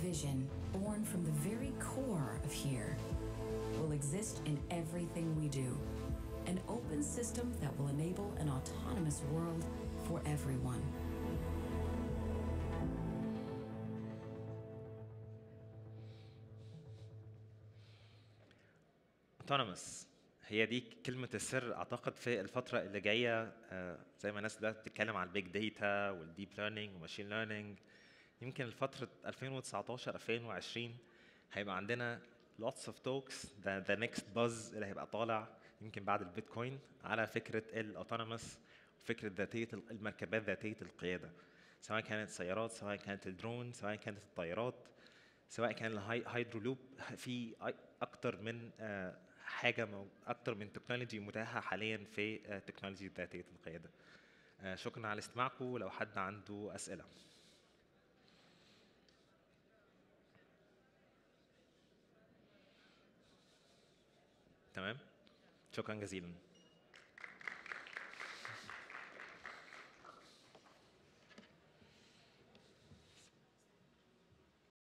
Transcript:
vision, born from the very core of here, will exist in everything we do. An open system that will enable an autonomous world for everyone. autonomous هي دي كلمة السر أعتقد في الفترة اللي جاية آه، زي ما الناس دلوقتي بتتكلم على البيج داتا والديب ليرنينج وماشين ليرنينج يمكن فترة 2019 2020 هيبقى عندنا lots of talks the, the next buzz اللي هيبقى طالع يمكن بعد البيتكوين على فكرة الاوتونوموس وفكرة ذاتية المركبات ذاتية القيادة سواء كانت سيارات سواء كانت الدرون سواء كانت الطيارات سواء كان الهيدرولوب في اكتر من آه، حاجه مو... اكتر من تكنولوجي متاحه حاليا في آه، تكنولوجي ذاتيه القياده آه، شكرا على استماعكم لو حد عنده اسئله تمام شكرا جزيلا